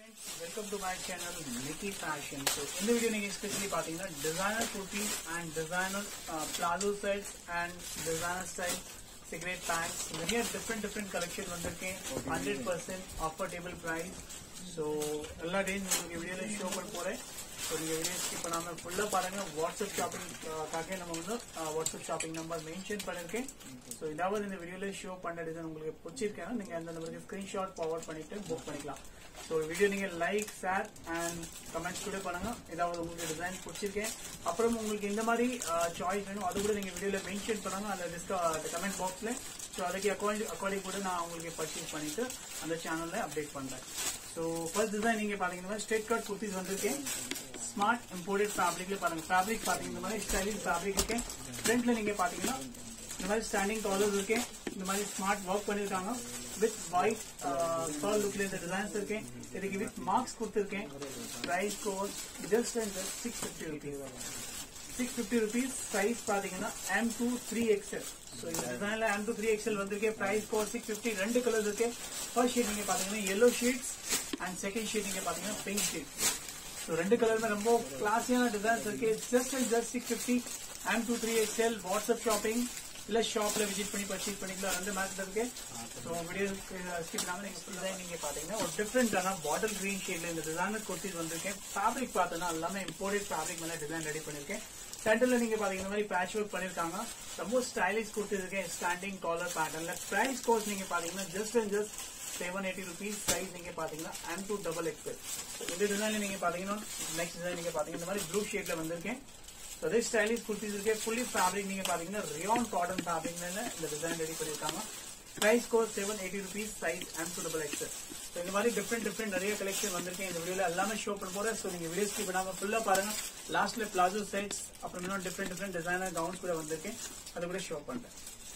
Welcome to my channel Nikki fashion so இந்த video நீங்கள் especially பார்த்தீங்கன்னா designer kurtis and designer palazzo sets and designer style cigarette packs நிறைய different different collection வந்திருக்கேன் hundred percent offer table price so எல்லா days உங்களுக்கு வீடியோவில் show பண்ண போகிறேன் ஸோ நீங்கள் வீடியோ ஸ்கிப் பண்ணாமல் ஃபுல்லாக பாருங்கள் வாட்ஸ்அப் ஷாப்பிங் காக்க நம்ம வந்து வாட்ஸ்அப் ஷாப்பிங் நம்பர் மென்ஷன் பண்ணியிருக்கேன் ஸோ இதாவது இந்த வீடியோவில் ஷோ பண்ண டிசைன் உங்களுக்கு பிடிச்சிருக்கேன்னா நீங்கள் அந்த நம்பருக்கு ஸ்க்ரீன்ஷாட் ஃபார்வர்ட் பண்ணிட்டு புக் பண்ணிக்கலாம் ஸோ வீடியோ நீங்கள் லைக் ஷேர் அண்ட் கமெண்ட்ஸ் கூட பண்ணுங்க ஏதாவது உங்களுக்கு டிசைன் பிடிச்சிருக்கேன் அப்புறம் உங்களுக்கு இந்த மாதிரி சாய்ஸ் வேணும் அது கூட நீங்கள் வீடியோவில் மென்ஷன் பண்ணுங்க அந்த டிஸ்கா கமெண்ட் பாக்ஸில் ஸோ அதுக்கு அக்கார்டிங் அக்கார்டிங் கூட நான் உங்களுக்கு பர்ச்சேஸ் பண்ணிட்டு அந்த சேனலில் அப்டேட் பண்ணுறேன் ஸோ ஃபர்ஸ்ட் டிசைன் நீங்கள் பார்த்தீங்கன்னா ஸ்ட்ரெயிட் கட் குர்த்திஸ் வந்திருக்கேன் ஸ்மார்ட் இம்போர்ட்டட் ஃபேப்ரிக்ல பாருங்க ஃபேப்ரிக் பாத்தீங்க இந்த மாதிரி ஸ்டைலிஷ் ஃபேப்ரிக் இருக்கு ஃப்ரண்ட்ல நீங்க பாத்தீங்கன்னா இந்த மாதிரி ஸ்டாண்டிங் காலர்ஸ் இருக்கு இந்த மாதிரி ஸ்மார்ட் ஒர்க் பண்ணிருக்காங்க வித் ஒயிட் கலர் லுக்ல இந்த டிசைன்ஸ் இருக்கு இதுக்கு வித் மார்க்ஸ் கொடுத்துருக்கேன் price code just and just six fifty rupees six fifty rupees size பாத்தீங்கன்னா M two three XL so இந்த டிசைன்ல எம் டூ த்ரீ எக்ஸ்எல் வந்திருக்கு பிரைஸ் கோட் சிக்ஸ் ஃபிஃப்டி ரெண்டு கலர்ஸ் இருக்கு ஃபர்ஸ்ட் ஷீட் நீங்க பாத்தீங்கன்னா yellow sheets and second sheet நீங்க பாத்தீங்கன்னா பிங்க் ஷீட் ஸோ ரெண்டு கலருமே ரொம்ப கிளாஸியான டிசைன்ஸ் இருக்கு just and just six fifty M two three XL WhatsApp shopping இல்ல ஷாப்ல விசிட் பண்ணி பர்ச்சேஸ் பண்ணிக்கலாம் ரெண்டு மேட்ச் இருக்கு ஸோ வீடியோ ஸ்கிப் பண்ணாம நீங்க ஃபுல் டிசைன் நீங்க பாத்தீங்கன்னா ஒரு டிஃப்ரெண்டான பாட்டில் கிரீன் ஷேட்ல இந்த டிசைனர் குர்த்திஸ் வந்திருக்கேன் ஃபேப்ரிக் பார்த்தோன்னா எல்லாமே இம்போர்ட்டட் ஃபேப்ரிக் மேல டிசைன் ரெடி பண்ணிருக்கேன் சென்டர்ல நீங்க பாத்தீங்கன்னா இந்த மாதிரி பேட்ச் ஒர்க் பண்ணிருக்காங்க ரொம்ப ஸ்டைலிஷ் குர்த்திஸ் இருக்கேன் ஸ்டாண்டிங் காலர் பேட்டர்ன்ல பிரைஸ் கோர்ஸ் நீங்க பாத்தீங்கன்னா just and just seven eighty rupees size நீங்க பாத்தீங்கன்னா எம் டூ டபுள் எக்ஸ்எல் இந்த டிசைன்ல நீங்க பாத்தீங்கன்னா நெக்ஸ்ட் டிசைன் நீங்க பாத்தீங்கன்னா இந்த மாதிரி ப்ளூ ஷேட்ல வந்திருக்கேன் ஸோ அதே ஸ்டைலிஷ் குர்த்திஸ் இருக்கு ஃபுல்லி ஃபேப்ரிக் நீங்க பாத்தீங்கன்னா ரியான் காட்டன் ஃபேப்ரிக்ல இந்த டிசைன் ரெடி பண்ணிருக்காங்க பிரைஸ் கோர்ஸ் seven eighty rupees size M two double XL so இந்த மாதிரி டிஃப்ரெண்ட் டிஃப்ரெண்ட் நிறைய கலெக்ஷன் வந்திருக்கேன் இந்த வீடியோல எல்லாமே ஷோ பண்ண போறேன் ஸோ நீங்க வீடியோ ஸ்கிப் பண்ணாம ஃபுல்லா பாருங்க லாஸ்ட்ல பிளாசோ செட்ஸ் அப்புறம் இன்னும் டிஃப்ரெண்ட் டிஃப்ரெண்ட் டிசைனர் கவுன்ஸ் கூட வந்திருக்கேன் அது கூட ஷோ பண்றேன்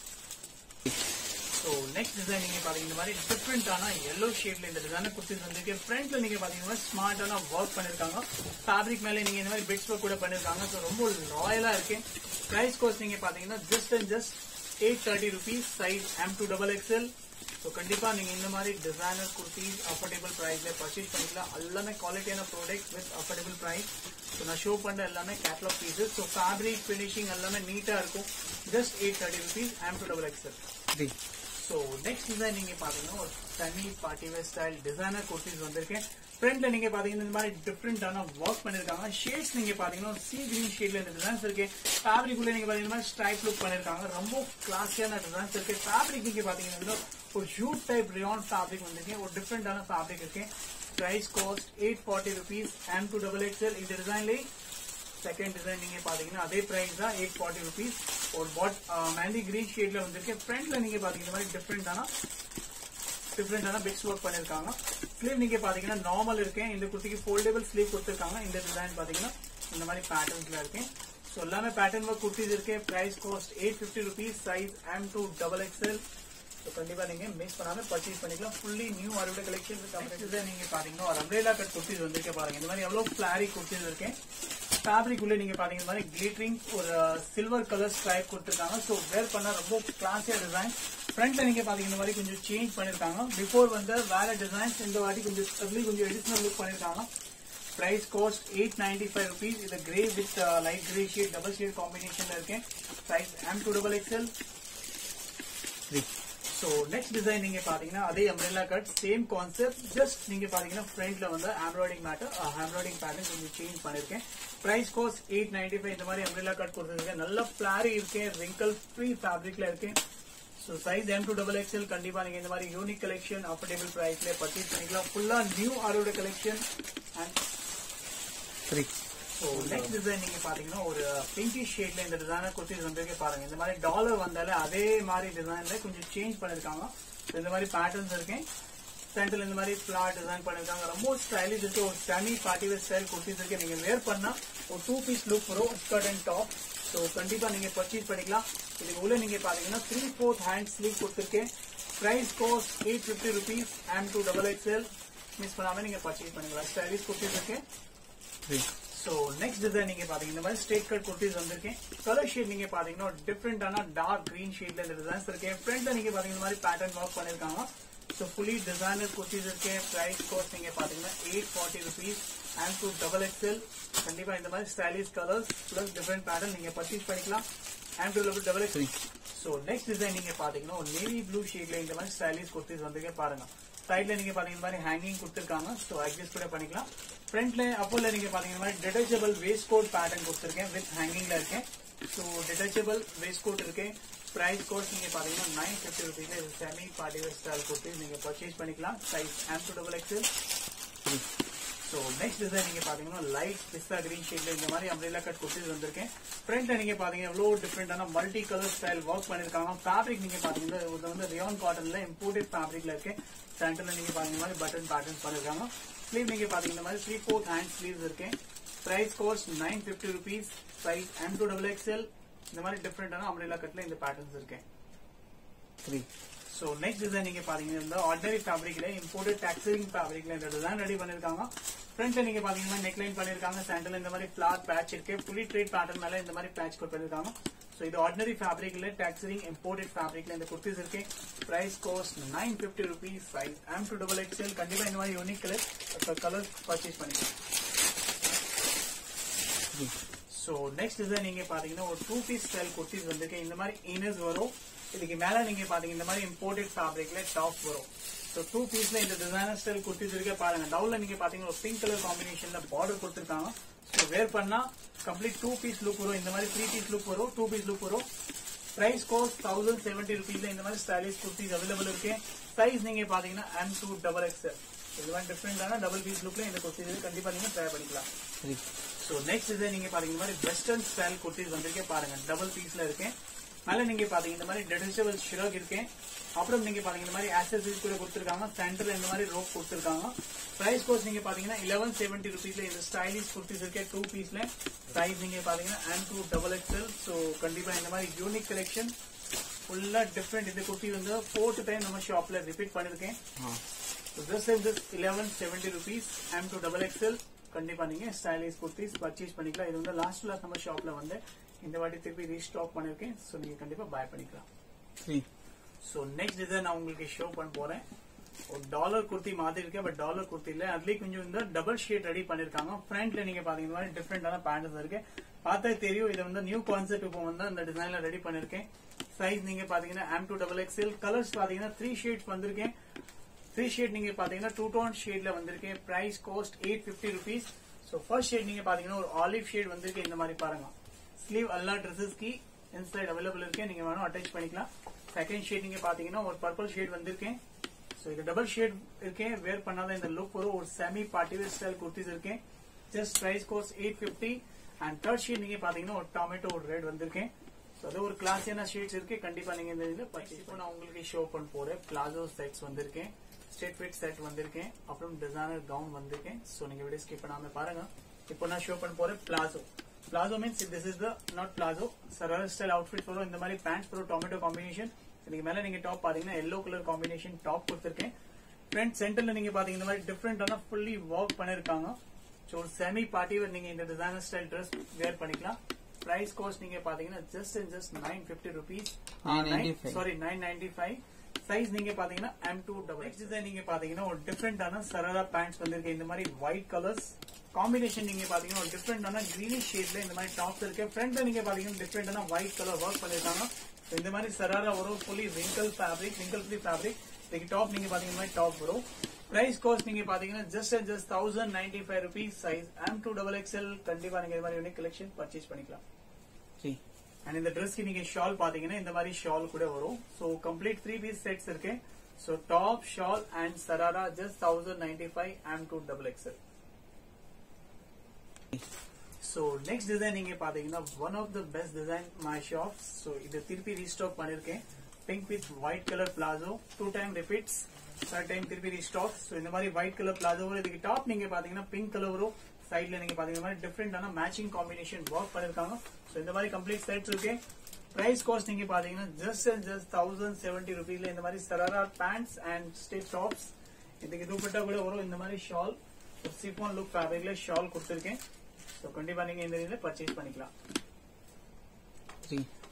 ஸோ நெக்ஸ்ட் டிசைன் நீங்க பாத்தீங்க இந்த மாதிரி டிஃப்ரெண்டான எல்லோ ஷேட்ல இந்த டிசைன் குர்த்திஸ் வந்திருக்கு ஃப்ரண்ட்ல நீங்க பாத்தீங்கன்னா ஸ்மார்ட்டான ஒர்க் பண்ணிருக்காங்க ஃபேப்ரிக் மேல நீங்க இந்த மாதிரி பிட்ஸ் ஒர்க் கூட பண்ணிருக்காங்க ஸோ ரொம்ப ராயலா இருக்கு பிரைஸ் கோஸ்ட் நீங்க பாத்தீங்கன்னா just and just eight thirty rupees size M two double XL so கண்டிப்பா நீங்க இந்த மாதிரி டிசைனர் குர்த்திஸ் அஃபோர்டபுள் பிரைஸ்ல பர்ச்சேஸ் பண்ணிக்கலாம் எல்லாமே குவாலிட்டியான product with affordable price so நான் ஷோ பண்ற எல்லாமே catalogue pieces so fabric finishing எல்லாமே நீட்டா இருக்கும் just eight thirty rupees M two double XL so next design நீங்க பாத்தீங்கன்னா ஒரு தனி party wear style designer kurtis வந்திருக்கேன் ஃப்ரண்ட்ல நீங்க பாத்தீங்கன்னா இந்த மாதிரி டிஃப்ரெண்டான ஒர்க் பண்ணிருக்காங்க ஷேட்ஸ் நீங்க பாத்தீங்கன்னா சி கிரீன் ஷேட்ல இந்த டிசைன்ஸ் இருக்கு ஃபேப்ரிக் உள்ள நீங்க பாத்தீங்கன்னா ஸ்ட்ரைப் லுக் பண்ணிருக்காங்க ரொம்ப கிளாஸியான டிசைன்ஸ் இருக்கு ஃபேப்ரிக் நீங்க பாத்தீங்கன்னா ஒரு ஜூட் டைப் ரியான் ஃபேப்ரிக் வந்திருக்கு ஒரு டிஃப்ரெண்டான ஃபேப்ரிக் இருக்கு price cost eight forty rupees M two double XL இந்த டிசைன்லேயே செகண்ட் டிசைன் நீங்க பாத்தீங்கன்னா அதே பிரைஸ் தான் எயிட் ஃபார்ட்டி ருபீஸ் ஒரு பாட் மேண்டி கிரீன் ஷேட்ல வந்திருக்கு ஃப்ரண்ட்ல நீங்க பாத்தீங்கன்னா இந்த மாதிரி டிஃப்ரெண்டான டிஃப்ரெண்டான பிட்ஸ் ஒர்க் பண்ணிருக்காங்க ஸ்லீவ் நீங்க பாத்தீங்கன்னா நார்மல் இருக்கேன் இந்த குர்த்திக்கு ஃபோல்டபிள் ஸ்லீவ் கொடுத்துருக்காங்க இந்த டிசைன் பாத்தீங்கன்னா இந்த மாதிரி பேட்டர்ன்ஸ்ல இருக்கேன் ஸோ எல்லாமே பேட்டர்ன் ஒர்க் குர்த்திஸ் இருக்கு price cost eight fifty rupees size M two double XL so கண்டிப்பா நீங்க மிஸ் பண்ணாம பர்ச்சேஸ் பண்ணிக்கலாம் ஃபுல்லி நியூ அறுவடை கலெக்ஷன் இருக்கு நீங்க பாத்தீங்கன்னா ஒரு அம்ரேலா கட் குர்த்திஸ் வந்திருக்கே பாருங்க இந்த மாதிரி எவ்வளவு ஃபிளாரி குர்த்திஸ் இருக்கேன் ஃபேப்ரிக் உள்ள நீங்க பாத்தீங்க இந்த மாதிரி கிளிட்டரிங் ஒரு சில்வர் கலர் ஸ்ட்ரைப் கொடுத்துருக்காங்க ஸோ வேர் பண்ண ரொம்ப கிளாஸியா டிசைன் ஃப்ரண்ட்ல நீங்க பாத்தீங்க இந்த மாதிரி கொஞ்சம் சேஞ்ச் பண்ணிருக்காங்க பிஃபோர் வந்து வேற டிசைன்ஸ் இந்த வாட்டி கொஞ்சம் அதுலயும் கொஞ்சம் எடிஷனல் லுக் பண்ணிருக்காங்க price cost eight ninety five rupees இது grey with light grey shade double shade காம்பினேஷன்ல இருக்கேன் size M two double XL so next design நீங்க பாத்தீங்கன்னா அதே umbrella cut same concept just நீங்க பாத்தீங்கன்னா ஃப்ரண்ட்ல வந்து ஆம்ப்ராய்டிங் மேட்டர் ஆம்ப்ராய்டிங் பேட்டர்ன் கொஞ்சம் சேஞ்ச் பண்ணிருக்கேன் price goes eight ninety five இந்த மாதிரி அம்ரெல்லா கட் கொடுத்துருக்கேன் நல்ல பிளாரி இருக்கேன் ரிங்கல் ஃப்ரீ ஃபேப்ரிக்ல இருக்கேன் so size M two double XL கண்டிப்பா நீங்க இந்த மாதிரி யூனிக் கலெக்ஷன் அஃபோர்டபுள் பிரைஸ்ல பர்ச்சேஸ் பண்ணிக்கலாம் ஃபுல்லா நியூ ஆரோட collection and so next design நீங்க பாத்தீங்கன்னா ஒரு பிங்கிஷ் ஷேட்ல இந்த டிசைனர் குர்த்திஸ் வந்திருக்கே பாருங்க இந்த மாதிரி டாலர் வந்தாலே அதே மாதிரி டிசைன்ல கொஞ்சம் சேஞ்ச் பண்ணிருக்காங்க இந்த மாதிரி பேட்டர்ன்ஸ் இருக்கேன் சென்டர்ல இந்த மாதிரி பிளாட் டிசைன் பண்ணிருக்காங்க ரொம்ப ஸ்டைலிஷ் இருக்கு ஒரு தனி பார்ட்டி வேர் ஸ்டைல் குர்த்திஸ் இருக்கு நீங்க வேர் பண்ணா ஒரு டூ பீஸ் லுக் வரும் ஸ்கர்ட் அண்ட் டாப் ஸோ கண்டிப்பா நீங்க பர்ச்சேஸ் பண்ணிக்கலாம் இதுக்கு உள்ள நீங்க பாத்தீங்கன்னா த்ரீ ஃபோர்த் ஹேண்ட் ஸ்லீவ் கொடுத்துருக்கேன் price cost eight fifty rupees M two double XL miss பண்ணாம நீங்க பர்ச்சேஸ் பண்ணிக்கலாம் ஸ்டைலிஷ் குர்த்திஸ் இருக்கு ஸோ நெக்ஸ்ட் டிசைன் நீங்க பாத்தீங்கன்னா இந்த மாதிரி ஸ்ட்ரெயிட் கட் குர்த்திஸ் வந்திருக்கேன் கலர் ஷேட் நீங்க பாத்தீங்கன்னா டிஃப்ரெண்டான டார்க் கிரீன் ஷேட்ல இந்த டிசைன்ஸ் இருக்கேன் ஃப்ரண்ட்ல நீங்க பாத்தீங்கன்னா இந்த மாதிரி பேட்டர்ன் ஒர்க் பண்ணிருக்காங்க ஸோ ஃபுல்லி டிசைனர் குர்த்திஸ் இருக்கு பிரைஸ் கோஸ்ட் நீங்க பாத்தீங்கன்னா eight forty rupees and to double XL கண்டிப்பா இந்த மாதிரி stylish colours plus different pattern நீங்க பர்ச்சேஸ் பண்ணிக்கலாம் and to double XL so next design நீங்க பாத்தீங்கன்னா ஒரு நேவி ப்ளூ ஷேட்ல இந்த மாதிரி ஸ்டைலிஷ் குர்த்திஸ் வந்திருக்கே பாருங்க சைட்ல நீங்க பாத்தீங்க இந்த மாதிரி ஹேங்கிங் கொடுத்துருக்காங்க ஸோ அட்ஜஸ்ட் கூட பண்ணிக்கலாம் ஃப்ரண்ட்ல அப்போல நீங்க பாத்தீங்க இந்த மாதிரி டிடச்சபிள் வேஸ்ட் கோட் பேட்டர்ன் கொடுத்துருக்கேன் வித் ஹேங்கிங்ல இருக்கேன் ஸோ டிடச்சபிள் வேஸ்ட் கோட் இருக்கு பிரைஸ் கோட் நீங்க பாத்தீங்கன்னா நைன் ஃபிஃப்டி ருபீஸ் இது செமி பார்ட்டி வேர் ஸ்டைல் கொடுத்து நீங்க பர்ச்சேஸ் பண்ணிக்கலாம் size M to double XL so next design நீங்க பாத்தீங்கன்னா லைட் பிஸ்தா கிரீன் ஷேட்ல இந்த மாதிரி அம்ரேலா கட் கொடுத்து வந்திருக்கேன் ஃப்ரண்ட்ல நீங்க பாத்தீங்கன்னா எவ்வளவு டிஃப்ரெண்டான மல்டி கலர் ஸ்டைல் ஒர்க் பண்ணிருக்காங்க ஃபேப்ரிக் நீங்க பாத்தீங்கன்னா இது வந்து ரியான் காட்டன்ல இம்போர்டட் ஃபேப்ரிக்ல இருக்கு சென்டர்ல நீங்க பாத்தீங்க மாதிரி பட்டன் பேட்டர்ன் பண்ணிருக்காங்க ஸ்லீவ் நீங்க பாத்தீங்க இந்த மாதிரி த்ரீ ஃபோர்த் ஹேண்ட் ஸ்லீவ்ஸ் இருக்கு price cost nine fifty rupees size M two double XL இந்த மாதிரி டிஃப்ரெண்டான அம்ரேலா கட்ல இந்த பேட்டர்ன்ஸ் இருக்கு த்ரீ ஸோ நெக்ஸ்ட் டிசைன் நீங்க பாத்தீங்கன்னா இந்த ஆர்டினரி ஃபேப்ரிக்ல இம்போர்டட் டாக்ஸிங் ஃபேப்ரிக்ல இந்த டிசைன் ரெடி பண்ணிருக்காங்க ஃப்ரண்ட்ல நீங்க பாத்தீங்கன்னா நெக்லைன் பண்ணிருக்காங்க சாண்டல் இந்த மாதிரி ஃபிளார் பேட்ச் இருக்கு ஃபுல்லி ட்ரேட் பேட்டர்ன் மேல இந்த மாதிரி பேட்ச் கோட் பண்ணிருக்காங்க ஸோ இது ஆர்டினரி ஃபேப்ரிக்ல டாக்ஸிங் இம்போர்டட் ஃபேப்ரிக்ல இந்த குர்த்திஸ் இருக்கு price cost nine fifty rupees size M to double XL கண்டிப்பா இந்த மாதிரி யூனிக் கலர் கலர் பர்ச்சேஸ் பண்ணிக்கலாம் த்ரீ ஸோ நெக்ஸ்ட் டிசைன் நீங்க பாத்தீங்கன்னா ஒரு டூ பீஸ் ஸ்டைல் குர்த்திஸ் வந்திருக்கு இந்த மாதிரி இனர்ஸ் வரும் இதுக்கு மேல நீங்க பாத்தீங்க இந்த மாதிரி இம்போர்டட் ஃபேப்ரிக்ல டாப் வரும் ஸோ டூ பீஸ்ல இந்த டிசைனர் ஸ்டைல் குர்த்திஸ் இருக்கே பாருங்க டவுன்ல நீங்க பாத்தீங்கன்னா ஒரு பிங்க் கலர் காம்பினேஷன்ல பார்டர் கொடுத்துருக்காங்க ஸோ வேர் பண்ணா கம்ப்ளீட் டூ பீஸ் லுக் வரும் இந்த மாதிரி த்ரீ பீஸ் லுக் வரும் டூ பீஸ் லுக் வரும் பிரைஸ் கோஸ்ட் தௌசண்ட் செவன்டி ருபீஸ்ல இந்த மாதிரி ஸ்டைலிஷ் குர்த்திஸ் அவைலபிள் இருக்கு சைஸ் நீங்க பாத்தீங்கன்னா எம் டூ டபுள் எக்ஸ்எல் இது மாதிரி டிஃப்ரெண்டான டபுள் பீஸ் லுக்ல இந்த குர்த்திஸ் கண்டிப்பா நீங்க ட்ரை பண்ணிக்கலாம் த்ரீ ஸோ நெக்ஸ்ட் இது நீங்க பாத்தீங்க இந்த மாதிரி வெஸ்டர்ன் ஸ்டைல் குர்த்திஸ் வந்திருக்கே பாருங்க டபுள் பீஸ்ல இருக்கேன் மேல நீங்க பாத்தீங்க இந்த மாதிரி டெடிஷபிள் ஷிரக் இருக்கேன் அப்புறம் நீங்க பாத்தீங்க இந்த மாதிரி ஆக்சசரிஸ் கூட கொடுத்துருக்காங்க சென்டர்ல இந்த மாதிரி ரோப் கொடுத்துருக்காங்க பிரைஸ் கோஸ்ட் நீங்க பாத்தீங்கன்னா லெவன் செவன்டி ருபீஸ்ல இந்த ஸ்டைலிஷ் குர்த்திஸ் இருக்கே டூ பீஸ்ல சைஸ் நீங்க பாத்தீங்கன்னா and to double XL so கண்டிப்பா இந்த மாதிரி யூனிக் கலெக்ஷன் ஃபுல்லா டிஃப்ரெண்ட் இந்த குர்த்தி வந்து ஃபோர்த் டைம் நம்ம ஷாப்ல ரிப்பீட் பண்ணிருக்கேன் ஆ So this is this 1170 rupees M to double XL கண்டிப்பா நீங்க ஸ்டைலிஷ் குர்த்திஸ் பர்ச்சேஸ் பண்ணிக்கலாம் இது வந்து லாஸ்ட் லாஸ்ட் நம்ம ஷாப்ல வந்து இந்த வாட்டி திருப்பி ரீஸ்டாக் பண்ணிருக்கேன் சோ நீங்க கண்டிப்பா பை பண்ணிக்கலாம் த்ரீ சோ நெக்ஸ்ட் டிசைன் நான் உங்களுக்கு ஷோ பண்ண போறேன் ஒரு டாலர் குர்த்தி மாதிரி இருக்கு பட் டாலர் குர்த்தி இல்ல அதுலயே கொஞ்சம் இந்த டபுள் ஷேட் ரெடி பண்ணிருக்காங்க ஃப்ரண்ட்ல நீங்க பாத்தீங்க இந்த மாதிரி டிஃப்ரெண்டான பேண்டர்ஸ் இருக்கு பார்த்தா தெரியும் இது வந்து நியூ கான்செப்ட் இப்போ வந்து அந்த டிசைன்ல ரெடி பண்ணிருக்கேன் சைஸ் நீங்க பாத்தீங்கன்னா M to double XL colours பாத்தீங்கன்னா த்ரீ ஷேட்ஸ் வந்திருக்கேன் த்ரீ ஷேட் நீங்க பாத்தீங்கன்னா டூ டோன் ஷேட்ல வந்திருக்கேன் price cost eight fifty rupees so first shade நீங்க பாத்தீங்கன்னா ஒரு ஆலிவ் ஷேட் வந்திருக்கு இந்த மாதிரி பாருங்க ஸ்லீவ் எல்லா ட்ரெஸ்ஸஸ்க்கு இன்சைட் அவைலபிள் இருக்கு நீங்க வேணும் அட்டாச் பண்ணிக்கலாம் செகண்ட் ஷேட் நீங்க பாத்தீங்கன்னா ஒரு பர்பிள் ஷேட் வந்திருக்கேன் ஸோ இது டபுள் ஷேட் இருக்கேன் வேர் பண்ணாத இந்த லுக் வரும் ஒரு semi party wear style kurtis இருக்கேன் ஜஸ்ட் பிரைஸ் கோர்ஸ் eight fifty and third shade நீங்க பாத்தீங்கன்னா ஒரு டொமேட்டோ ஒரு ரெட் வந்திருக்கேன் ஸோ அது ஒரு கிளாஸியான ஷேட்ஸ் இருக்கு கண்டிப்பா நீங்க இந்த இதுல பர்ச்சேஸ் இப்போ நான் உங்களுக்கு ஷோ பண்ண போறேன் பிளாசோ செட்ஸ் வந்திருக்கேன் ஸ்ட்ரெட் ஃபிட் செட் வந்திருக்கேன் அப்புறம் டிசைனர் கவுன் வந்திருக்கேன் ஸோ நீங்க வீடியோ ஸ்கிப் பண்ணாம பாருங்க இப்போ நான் ஷோ பண்ண போறேன் palazzo palazzo means this is the not palazzo sharara style outfit வரும் இந்த மாதிரி பேண்ட்ஸ் வரும் டொமேட்டோ காம்பினேஷன் இதுக்கு மேல நீங்க டாப் பாத்தீங்கன்னா எல்லோ கலர் காம்பினேஷன் டாப் கொடுத்துருக்கேன் ஃப்ரண்ட் சென்டர்ல நீங்க பாத்தீங்க இந்த மாதிரி டிஃப்ரெண்டான ஃபுல்லி ஒர்க் பண்ணிருக்காங்க ஸோ ஒரு செமி பார்ட்டி நீங்க இந்த டிசைனர் ஸ்டைல் ட்ரெஸ் வேர் பண்ணிக்கலாம் பிரைஸ் காஸ்ட் நீங்க பாத்தீங்கன்னா just and just nine fifty rupees 995. Sorry nine ninety five size நீங்க பாத்தீங்கன்னா M two double next design நீங்க பாத்தீங்கன்னா ஒரு டிஃப்ரெண்டான சரரா பேண்ட்ஸ் வந்திருக்கு இந்த மாதிரி ஒயிட் கலர்ஸ் காம்பினேஷன் நீங்க பாத்தீங்கன்னா ஒரு டிஃப்ரெண்டான கிரீனிஷ் ஷேட்ல இந்த மாதிரி டாப்ஸ் இருக்கு ஃப்ரண்ட்ல நீங்க பாத்தீங்கன்னா டிஃப்ரெண்டான ஒயிட் கலர் ஒர்க் பண்ணிருக்காங்க So, இந்த மாதிரி சராரா வரும் fully wrinkle fabric wrinkle free fabric இதுக்கு டாப் நீங்க பாத்தீங்கன்னா இந்த மாதிரி டாப் வரும் பிரைஸ் காஸ்ட் நீங்க பாத்தீங்கன்னா just and just thousand ninety five rupees size M two double XL கண்டிப்பா நீங்க இந்த மாதிரி யூனிக் கலெக்ஷன் பர்ச்சேஸ் பண்ணிக்கலாம் த்ரீ அண்ட் இந்த ட்ரெஸ்க்கு நீங்க ஷால் பாத்தீங்கன்னா இந்த மாதிரி ஷால் கூட வரும் so complete three piece sets இருக்கு so top shawl and sharara just thousand ninety five and to double XL so next design நீங்க பாத்தீங்கன்னா one of the best design my shop so இது திருப்பி ரீஸ்டாக் பண்ணிருக்கேன் pink with white colour palazzo two time repeats third time திருப்பி restock so இந்த மாதிரி white colour palazzo வரும் இதுக்கு டாப் நீங்க பாத்தீங்கன்னா பிங்க் கலர் வரும் சைட்ல நீங்க பாத்தீங்கன்னா மாதிரி டிஃப்ரெண்டான மேட்சிங் காம்பினேஷன் ஒர்க் பண்ணிருக்காங்க ஸோ இந்த மாதிரி கம்ப்ளீட் செட்ஸ் இருக்கு பிரைஸ் காஸ்ட் நீங்க பாத்தீங்கன்னா just and just thousand seventy ருபீஸ்ல இந்த மாதிரி sharara pants and straight tops இதுக்கு துப்பட்டா கூட வரும் இந்த மாதிரி ஷால் ஒரு சிஃபான் லுக் ஃபேப்ரிக்ல ஷால் கொடுத்துருக்கேன் ஸோ கண்டிப்பா நீங்க இந்த இதில் பர்ச்சேஸ் பண்ணிக்கலாம் த்ரீ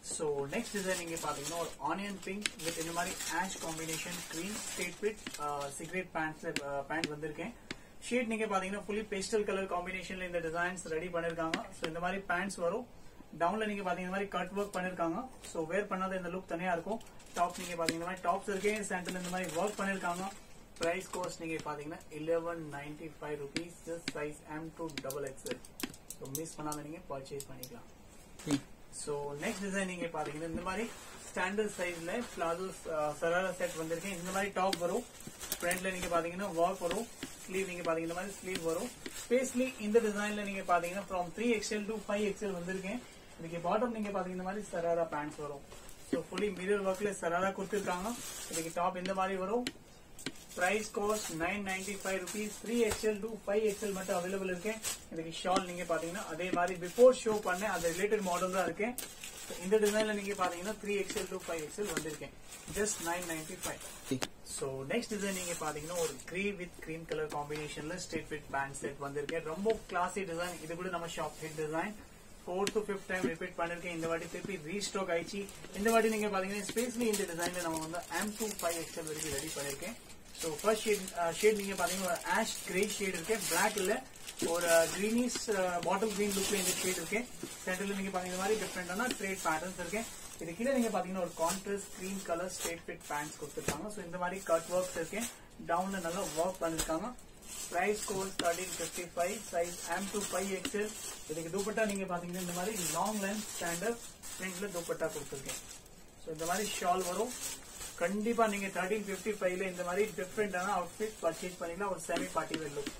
ஸோ நெக்ஸ்ட் டிசைன் நீங்க பாத்தீங்கன்னா ஒரு ஆனியன் பிங்க் வித் இந்த மாதிரி ash combination green straight fit cigarette பேண்ட்ஸ்ல பேண்ட் வந்திருக்கேன் ஷேட் நீங்க பாத்தீங்கன்னா ஃபுல்லி பேஸ்டல் கலர் காம்பினேஷன்ல இந்த டிசைன்ஸ் ரெடி பண்ணிருக்காங்க ஸோ இந்த மாதிரி பேண்ட்ஸ் வரும் டவுன்ல நீங்க பாத்தீங்கன்னா இந்த மாதிரி கட் ஒர்க் பண்ணிருக்காங்க ஸோ வேர் பண்ணாத இந்த லுக் தனியா இருக்கும் டாப் நீங்க பாத்தீங்கன்னா இந்த மாதிரி டாப்ஸ் இருக்கே சென்டர்ல இந்த மாதிரி ஒர்க் பண்ணிருக்காங்க பிரைஸ் கோஸ்ட் நீங்க பாத்தீங்கன்னா eleven ninety five rupees size M two double XL so miss பண்ணாத நீங்க பர்ச்சேஸ் பண்ணிக்கலாம் த்ரீ ஸோ நெக்ஸ்ட் டிசைன் நீங்க பாத்தீங்கன்னா இந்த மாதிரி ஸ்டாண்டர்ட் சைஸ்ல பிளாசோ சராரா செட் வந்திருக்கு இந்த மாதிரி டாப் வரும் ஃப்ரண்ட்ல நீங்க பாத்தீங்கன்னா ஒர்க் வரும் ஸ்லீவ் நீங்க பாத்தீங்கன்னா இந்த மாதிரி ஸ்லீவ் வரும் ஸ்பேஸ்லி இந்த டிசைன்ல நீங்க பாத்தீங்கன்னா from three XL to five XL வந்திருக்கேன் இதுக்கு பாட்டம் நீங்க பாத்தீங்கன்னா இந்த மாதிரி சராரா பேண்ட்ஸ் வரும் ஸோ ஃபுல்லி மிரர் ஒர்க்ல சராரா கொடுத்துருக்காங்க இதுக்கு டாப் இந்த மாதிரி வரும் price cost nine ninety five rupees three XL to five XL மட்டும் அவைலபிள் இருக்கு இதுக்கு ஷால் நீங்க பாத்தீங்கன்னா அதே மாதிரி பிஃபோர் ஷோ பண்ண அது ரிலேட்டட் மாடல் தான் இருக்கு So, இந்த டிசைன்ல நீங்க பாத்தீங்கன்னா three XL to five XL வந்திருக்கேன் just nine ninety five three so next design நீங்க பாத்தீங்கன்னா ஒரு கிரே வித் கிரீம் கலர் காம்பினேஷன்ல ஸ்ட்ரெயிட் ஃபிட் பேண்ட் செட் வந்திருக்கேன் ரொம்ப கிளாசி டிசைன் இது கூட நம்ம shop hit design four to fifth time repeat பண்ணிருக்கேன் இந்த வாட்டி திருப்பி ரீஸ்டாக் ஆயிடுச்சு இந்த வாட்டி நீங்க பாத்தீங்கன்னா ஸ்பேஸ்லி இந்த டிசைன்ல நம்ம வந்து எம் டூ ஃபைவ் எக்ஸ்எல் வரைக்கும் ரெடி பண்ணிருக்கேன் ஸோ ஃபர்ஸ்ட் ஷேட் ஷேட் நீங்க பாத்தீங்கன்னா ஒரு ஆஷ் கிரே ஷேட் இருக்கு பிளாக் இல்ல ஒரு கிரீனிஷ் பாட்டில் கிரீன் லுக்ல இந்த ஷேட் இருக்கு சென்டர்ல நீங்க பாத்தீங்க இந்த மாதிரி டிஃப்ரெண்டான ட்ரேட் பேட்டர்ன்ஸ் இருக்கு இது கீழே நீங்க பாத்தீங்கன்னா ஒரு contrast green colour straight fit pants கொடுத்துருக்காங்க ஸோ இந்த மாதிரி கட் ஒர்க்ஸ் இருக்கு டவுன்ல நல்லா ஒர்க் பண்ணிருக்காங்க பிரைஸ் கோர்ஸ் thirteen fifty five size M to five XL இதுக்கு துப்பட்டா நீங்க பாத்தீங்கன்னா இந்த மாதிரி லாங் லென்த் ஸ்டாண்டர்ட் பிரிண்ட்ல துப்பட்டா கொடுத்துருக்கேன் ஸோ இந்த மாதிரி ஷால் வரும் கண்டிப்பா நீங்க தேர்ட்டீன் பிப்டி ஃபைவ்ல இந்த மாதிரி டிஃப்ரெண்டான அவுட்ஃபிட் பர்ச்சேஸ் பண்ணிக்கலாம் ஒரு semi party wear look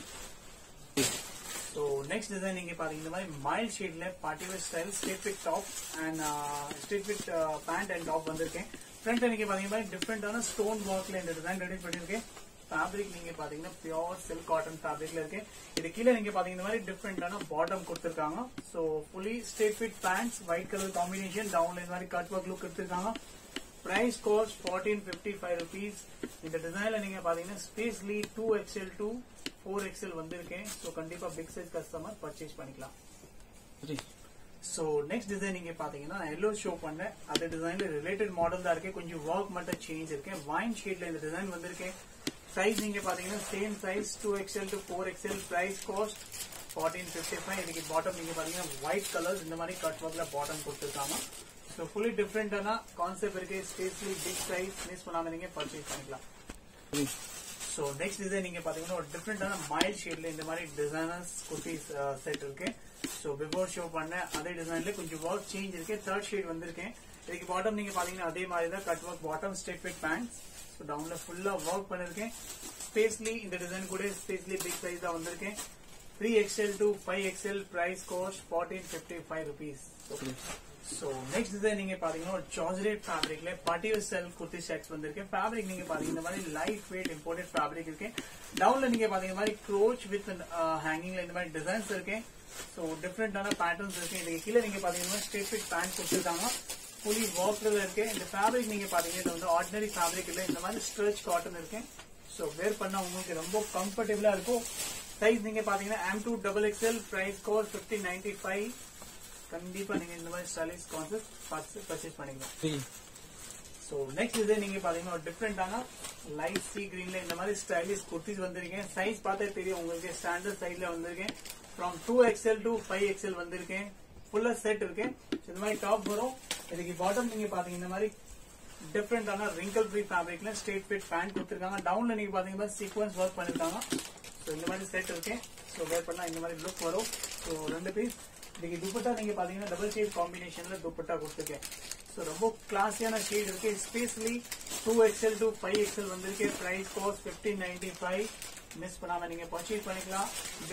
so next design நீங்க பாத்தீங்க இந்த மாதிரி மைல்ட் ஷேட்ல party wear style straight fit top and straight fit pant and top வந்திருக்கேன் ஃப்ரண்ட்ல நீங்க பாத்தீங்க மாதிரி டிஃப்ரெண்டான ஸ்டோன் ஒர்க்ல இந்த டிசைன் ரெடி பண்ணிருக்கேன் ஃபேப்ரிக் நீங்க பாத்தீங்கன்னா பியோர் சில்க் காட்டன் ஃபேப்ரிக்ல இருக்கு இது கீழே நீங்க பாத்தீங்க இந்த மாதிரி டிஃப்ரெண்டான பாட்டம் கொடுத்திருக்காங்க so fully straight fit pants white colour combination டவுன்ல இந்த மாதிரி கட் ஒர்க் லுக் எடுத்திருக்காங்க price cost fourteen fifty five rupees இந்த டிசைன்ல நீங்க பாத்தீங்கன்னா specially two XL to four XL வந்திருக்கேன் ஸோ கண்டிப்பா பிக் சைஸ் கஸ்டமர் பர்ச்சேஸ் பண்ணிக்கலாம் த்ரீ ஸோ நெக்ஸ்ட் டிசைன் நீங்க பாத்தீங்கன்னா நான் எல்லோ ஷோ பண்ணேன் அந்த டிசைன்ல ரிலேட்டட் மாடல் தான் இருக்கு கொஞ்சம் ஒர்க் மட்டும் சேஞ்ச் இருக்கு வைன் ஷேட்ல இந்த டிசைன் வந்திருக்கேன் சைஸ் நீங்க பாத்தீங்கன்னா same size two XL to four XL price cost fourteen fifty five இதுக்கு பாட்டம் நீங்க பாத்தீங்கன்னா ஒயிட் கலர் இந்த மாதிரி கட் ஒர்க்ல பாட்டம் கொடுத்துருக்காங்க ஸோ ஃபுல்லி டிஃப்ரெண்டான கான்செப்ட் இருக்கு ஸ்பேஸ்லி பிக் சைஸ் மிஸ் பண்ணாம நீங்க பர்ச்சேஸ் பண்ணிக்கலாம் த்ரீ ஸோ நெக்ஸ்ட் டிசைன் நீங்க பாத்தீங்கன்னா ஒரு டிஃப்ரெண்டான மைல்ட் ஷேட்ல இந்த மாதிரி டிசைனர்ஸ் குர்த்திஸ் செட் இருக்கு ஸோ பிஃபோர் ஷோ பண்ண அதே டிசைன்ல கொஞ்சம் ஒர்க் சேஞ்ச் இருக்கு தேர்ட் ஷேட் வந்திருக்கேன் இதுக்கு பாட்டம் நீங்க பாத்தீங்கன்னா அதே மாதிரி தான் cut work bottom straight fit pants so டவுன்ல ஃபுல்லா ஒர்க் பண்ணிருக்கேன் ஸ்பேஸ்லி இந்த டிசைன் கூட ஸ்பேஸ்லி பிக் சைஸ் தான் வந்திருக்கேன் three XL to five XL price cost fourteen fifty five rupees three so next design நீங்க பாத்தீங்கன்னா ஒரு ஜார்ஜரேட் ஃபேப்ரிக்ல பார்ட்டியர் செல் குர்த்தி செட்ஸ் வந்திருக்கு ஃபேப்ரிக் நீங்க பாத்தீங்கன்னா இந்த மாதிரி லைட் வெயிட் இம்போர்ட்டட் ஃபேப்ரிக் இருக்கு டவுன்ல நீங்க பாத்தீங்க இந்த மாதிரி க்ரோச் வித் ஹேங்கிங்ல இந்த மாதிரி டிசைன்ஸ் இருக்கு ஸோ டிஃப்ரெண்டான பேட்டர்ன்ஸ் இருக்கு இதுக்கு கீழே நீங்க பாத்தீங்கன்னா ஸ்ட்ரெயிட் ஃபிட் பேண்ட் கொடுத்துருக்காங்க ஃபுல்லி ஒர்க்ல இருக்கு இந்த ஃபேப்ரிக் நீங்க பாத்தீங்கன்னா இது வந்து ஆர்டினரி ஃபேப்ரிக் இல்ல இந்த மாதிரி ஸ்ட்ரெச் காட்டன் இருக்கு ஸோ வேர் பண்ணா உங்களுக்கு ரொம்ப கம்ஃபர்டபுளா இருக்கும் சைஸ் நீங்க பாத்தீங்கன்னா M two double XL price கோர் பிப்டீன் நைன்டி ஃபைவ் கண்டிப்பா நீங்க இந்த மாதிரி ஸ்டைலிஷ் கான்செப்ட் பர்ச்சேஸ் பண்ணிக்கலாம் த்ரீ ஸோ நெக்ஸ்ட் இது நீங்க பாத்தீங்கன்னா ஒரு டிஃப்ரெண்டான லைட் சி கிரீன்ல இந்த மாதிரி ஸ்டைலிஷ் குர்த்திஸ் வந்திருக்கேன் சைஸ் பார்த்தே தெரியும் உங்களுக்கு ஸ்டாண்டர்ட் சைஸ்ல வந்திருக்கேன் from two XL to five XL வந்திருக்கேன் ஃபுல்லா செட் இருக்கு இந்த மாதிரி டாப் வரும் இதுக்கு பாட்டம் நீங்க பாத்தீங்க இந்த மாதிரி டிஃப்ரெண்டான ரிங்கிள் ஃப்ரீ ஃபேப்ரிக்ல ஸ்ட்ரெயிட் ஃபிட் பேண்ட் கொடுத்துருக்காங்க டவுன்ல நீங்க பாத்தீங்கன்னா சீக்வன்ஸ் ஒர்க் பண்ணிருக்காங்க ஸோ இந்த மாதிரி செட் இருக்கு ஸோ வேர் பண்ணா இந்த மாதிரி லுக் வரும் ஸோ ரெண்டு பீஸ் இதுக்கு துப்பட்டா நீங்க பாத்தீங்கன்னா டபுள் ஷேட் காம்பினேஷன்ல துப்பட்டா கொடுத்துருக்கேன் ஸோ ரொம்ப கிளாஸியான ஷேட் இருக்கு specially two XL to five XL வந்திருக்கு price cost fifteen ninety five miss பண்ணாம நீங்க பர்ச்சேஸ் பண்ணிக்கலாம்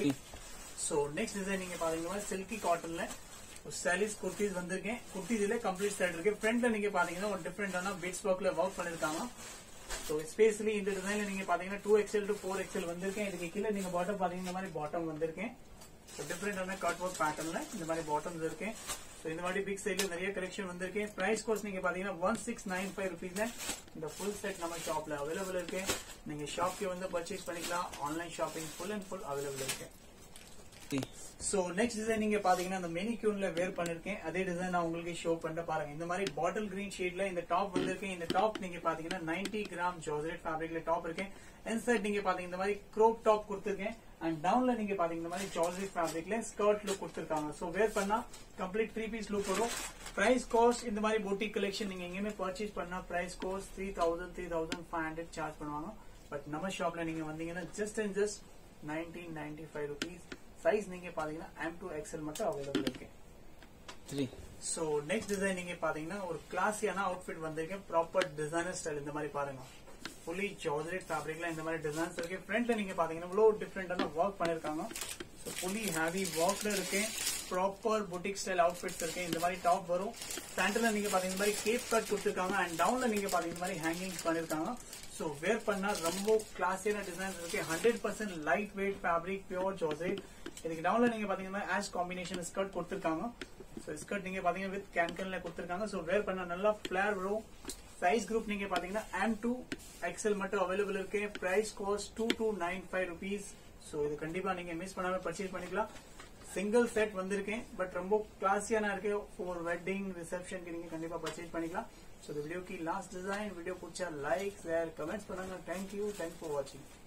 ஸோ நெக்ஸ்ட் டிசைன் நீங்க பாத்தீங்கன்னா சில்கி காட்டன்ல ஸ்டைலிஷ் குர்த்திஸ் வந்திருக்கேன் குர்த்திஸ் இதுல கம்ப்ளீட் செட் இருக்கு ஃப்ரண்ட்ல நீங்க பாத்தீங்கன்னா ஒரு டிஃப்ரெண்டான பீட்ஸ் ஒர்க்ல ஒர்க் பண்ணிருக்காங்க ஸோ ஸ்பேஸ்லி இந்த டிசைன்ல நீங்க பாத்தீங்கன்னா two XL to four XL வந்திருக்கேன் இதுக்கு கீழே நீங்க பாட்டம் பாத்தீங்கன்னா இந்த மாதிரி பாட்டம் வந்திருக்கேன் ஸோ டிஃப்ரெண்டான கட் ஒர்க் பேட்டர்ன்ல இந்த மாதிரி பாட்டம்ஸ் இருக்கு ஸோ இந்த மாதிரி பிக் சைட்ல நிறைய கலெக்ஷன் வந்திருக்கு பிரைஸ் கோர்ஸ் நீங்க பாத்தீங்கன்னா ஒன் சிக்ஸ் நைன் ஃபைவ் ருபீஸ்ல இந்த ஃபுல் செட் நம்ம ஷாப்ல அவைலபிள் இருக்கு நீங்க ஷாப்க்கு வந்து பர்ச்சேஸ் பண்ணிக்கலாம் online shopping full and full available இருக்கு த்ரீ ஸோ நெக்ஸ்ட் டிசைன் நீங்க பாத்தீங்கன்னா அந்த மெனிக்யூன்ல வேர் பண்ணிருக்கேன் அதே டிசைன் நான் உங்களுக்கு ஷோ பண்ணிட்டு பாருங்க இந்த மாதிரி பாட்டில் கிரீன் ஷேட்ல இந்த டாப் வந்திருக்கேன் இந்த டாப் நீங்க பாத்தீங்கன்னா 90 கிராம் ஜார்ஜெட் ஃபேப்ரிக்ல டாப் இருக்கேன் இன்சைட் நீங்க பாத்தீங்க இந்த மாதிரி க்ரோப் டாப் கொடுத்துருக்கேன் அண்ட் டவுன்ல நீங்க பாத்தீங்க இந்த மாதிரி ஜார்ஜெட் ஃபேப்ரிக்ல ஸ்கர்ட் லுக் கொடுத்துருக்காங்க ஸோ வேர் பண்ணா கம்ப்ளீட் த்ரீ பீஸ் லுக் வரும் பிரைஸ் காஸ்ட் இந்த மாதிரி பூட்டிக் கலெக்ஷன் நீங்க எங்கேயுமே பர்ச்சேஸ் பண்ணா price cost three thousand three thousand five hundred charge பண்ணுவாங்க பட் நம்ம ஷாப்ல நீங்க வந்தீங்கன்னா just and just nineteen ninety five rupees size நீங்க பாத்தீங்கன்னா எம் டூ எக்ஸ்எல் மட்டும் அவைலபிள் இருக்கு த்ரீ சோ நெக்ஸ்ட் டிசைன் நீங்க பாத்தீங்கன்னா ஒரு கிளாஸியான அவுட்ஃபிட் வந்திருக்கு ப்ராப்பர் டிசைனர் ஸ்டைல் இந்த மாதிரி பாருங்க ஃபுல்லி ஜார்ஜெட் ஃபேப்ரிக்ல இந்த மாதிரி டிசைன்ஸ் இருக்கு ஃப்ரண்ட்ல நீங்க பாத்தீங்கன்னா இவ்வளவு டிஃப்ரெண்டான ஒர்க் பண்ணிருக்காங்க ஸோ ஃபுல்லி ஹேவி ஒர்க்ல இருக்கு ப்ராப்பர் புட்டிக் ஸ்டைல் அவுட்ஃபிட்ஸ் இருக்கு இந்த மாதிரி டாப் வரும் பேண்ட்ல நீங்க பாத்தீங்க இந்த மாதிரி கேப் கட் கொடுத்துருக்காங்க அண்ட் டவுன்ல நீங்க பாத்தீங்க இந்த மாதிரி ஹேங்கிங் பண்ணிருக்காங்க ஸோ வேர் பண்ணா ரொம்ப கிளாஸியான டிசைன்ஸ் இருக்கு hundred percent light weight fabric pure georgette இதுக்கு டவுன்ல நீங்க பாத்தீங்கன்னா ஆஷ் காம்பினேஷன் ஸ்கர்ட் கொடுத்துருக்காங்க ஸோ ஸ்கர்ட் நீங்க பாத்தீங்கன்னா வித் கேன்கன்ல கொடுத்துருக்காங்க ஸோ வேர் பண்ண நல்லா ஃபிளேர் வரும் சைஸ் குரூப் நீங்க பாத்தீங்கன்னா எம் டூ எக்ஸ்எல் மட்டும் அவைலபிள் இருக்கு price cost two two nine five rupees so இது கண்டிப்பா நீங்க மிஸ் பண்ணாம பர்ச்சேஸ் பண்ணிக்கலாம் சிங்கிள் செட் வந்திருக்கேன் பட் ரொம்ப கிளாஸியான இருக்கு ஃபார் வெட்டிங் ரிசப்ஷனுக்கு நீங்க கண்டிப்பா பர்ச்சேஸ் பண்ணிக்கலாம் ஸோ இந்த வீடியோக்கு லாஸ்ட் டிசைன் வீடியோ பிடிச்சா லைக் ஷேர் கமெண்ட்ஸ் பண்ணுங்க தேங்க்யூ தேங்க் ஃபார் வாட்சிங்